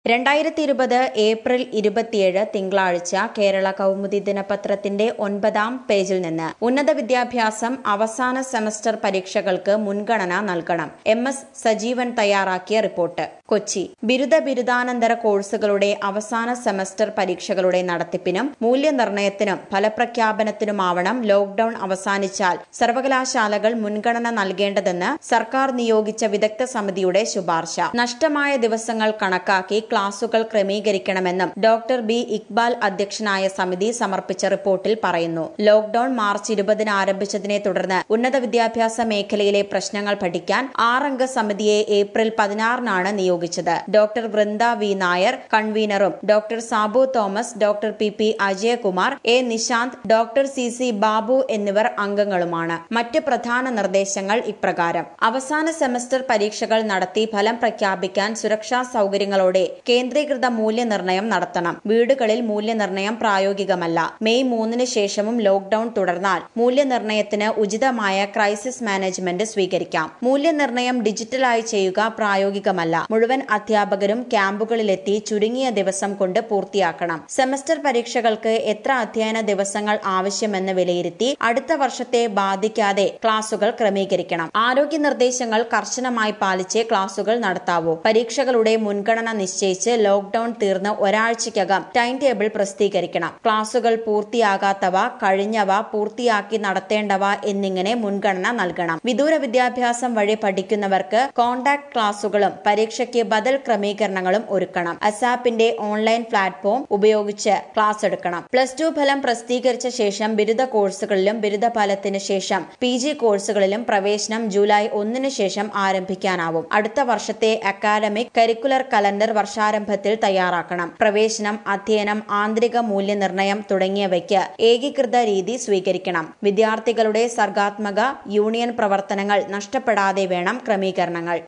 രണ്ടായിരത്തി ഇരുപത് ഏപ്രിൽ ഇരുപത്തിയേഴ് തിങ്കളാഴ്ച കേരള കൗമുദി ദിനപത്രത്തിന്റെ ഒൻപതാം പേജിൽ നിന്ന് ഉന്നത വിദ്യാഭ്യാസം അവസാന സെമസ്റ്റർ പരീക്ഷകൾക്ക് മുൻഗണന നൽകണം എം എസ് സജീവൻ തയ്യാറാക്കിയ റിപ്പോർട്ട് കൊച്ചി ബിരുദ ബിരുദാനന്തര കോഴ്സുകളുടെ അവസാന സെമസ്റ്റർ പരീക്ഷകളുടെ നടത്തിപ്പിനും മൂല്യനിർണ്ണയത്തിനും ഫലപ്രഖ്യാപനത്തിനുമാവണം ലോക്ഡൌൺ അവസാനിച്ചാൽ സർവകലാശാലകൾ മുൻഗണന നൽകേണ്ടതെന്ന് സർക്കാർ നിയോഗിച്ച വിദഗ്ധ സമിതിയുടെ ശുപാർശ നഷ്ടമായ ദിവസങ്ങൾ കണക്കാക്കി ക്ലാസുകൾ ക്രമീകരിക്കണമെന്നും ഡോക്ടർ ബി ഇക്ബാൽ അധ്യക്ഷനായ സമിതി സമർപ്പിച്ച റിപ്പോർട്ടിൽ പറയുന്നു ലോക്ഡൌൺ മാർച്ച് ഇരുപതിന് ആരംഭിച്ചതിനെ തുടർന്ന് ഉന്നത വിദ്യാഭ്യാസ മേഖലയിലെ പ്രശ്നങ്ങൾ പഠിക്കാൻ ആറംഗ സമിതിയെ ഏപ്രിൽ പതിനാറിനാണ് നിയോഗിച്ചത് ഡോക്ടർ വൃന്ദ വി നായർ കൺവീനറും doctor Sabu Thomas doctor P P Ajayakumar A Nishanth doctor C C Babu എന്നിവർ അംഗങ്ങളുമാണ് മറ്റ് പ്രധാന നിർദ്ദേശങ്ങൾ ഇപ്രകാരം അവസാന സെമസ്റ്റർ പരീക്ഷകൾ നടത്തി ഫലം പ്രഖ്യാപിക്കാൻ സുരക്ഷാ സൗകര്യങ്ങളോടെ കേന്ദ്രീകൃത മൂല്യനിർണ്ണയം നടത്തണം വീടുകളിൽ മൂല്യനിർണ്ണയം പ്രായോഗികമല്ല മെയ് മൂന്നിന് ശേഷവും ലോക്ഡൌൺ തുടർന്നാൽ മൂല്യനിർണ്ണയത്തിന് ഉചിതമായ ക്രൈസിസ് മാനേജ്മെന്റ് സ്വീകരിക്കാം മൂല്യനിർണ്ണയം ഡിജിറ്റലായി ചെയ്യുക പ്രായോഗികമല്ല മുഴുവൻ അധ്യാപകരും ക്യാമ്പുകളിലെത്തി ചുരുങ്ങിയ ദിവസം കൊണ്ട് പൂർത്തിയാക്കണം സെമസ്റ്റർ പരീക്ഷകൾക്ക് എത്ര അധ്യയന ദിവസങ്ങൾ ആവശ്യമെന്ന് വിലയിരുത്തി അടുത്ത വർഷത്തെ ബാധിക്കാതെ ക്ലാസുകൾ ക്രമീകരിക്കണം ആരോഗ്യ നിർദ്ദേശങ്ങൾ കർശനമായി പാലിച്ച് ക്ലാസുകൾ നടത്താവൂ പരീക്ഷകളുടെ മുൻഗണന നിശ്ചയിച്ച് ലോക്ഡൌൺ തീർന്ന് ഒരാഴ്ചയ്ക്കകം ടൈം ടേബിൾ പ്രസിദ്ധീകരിക്കണം ക്ലാസുകൾ പൂർത്തിയാകാത്തവ കഴിഞ്ഞവ പൂർത്തിയാക്കി നടത്തേണ്ടവ എന്നിങ്ങനെ മുൻഗണന നൽകണം വിദൂര വിദ്യാഭ്യാസം വഴി പഠിക്കുന്നവർക്ക് കോണ്ടാക്ട് ക്ലാസുകളും പരീക്ഷയ്ക്ക് ബദൽ ക്രമീകരണങ്ങളും ഒരുക്കണം അസാപ്പിന്റെ ഓൺലൈൻ പ്ലാറ്റ്ഫോം ഉപയോഗിച്ച് ക്ലാസ് എടുക്കണം പ്ലസ് ടു ഫലം പ്രസിദ്ധീകരിച്ച ശേഷം ബിരുദ കോഴ്സുകളിലും ബിരുദ ഫലത്തിന് ശേഷം പി ജി കോഴ്സുകളിലും പ്രവേശനം ജൂലൈ ഒന്നിന് ശേഷം ആരംഭിക്കാനാവും അടുത്ത വർഷത്തെ അക്കാദമിക് കരിക്കുലർ കലണ്ടർ വർഷാരംഭത്തിൽ തയ്യാറാക്കണം പ്രവേശനം അധ്യയനം ആന്തരിക മൂല്യനിർണ്ണയം തുടങ്ങിയവയ്ക്ക് ഏകീകൃത രീതി സ്വീകരിക്കണം വിദ്യാർത്ഥികളുടെ സർഗാത്മക യൂണിയൻ പ്രവർത്തനങ്ങൾ നഷ്ടപ്പെടാതെ വേണം ക്രമീകരണങ്ങൾ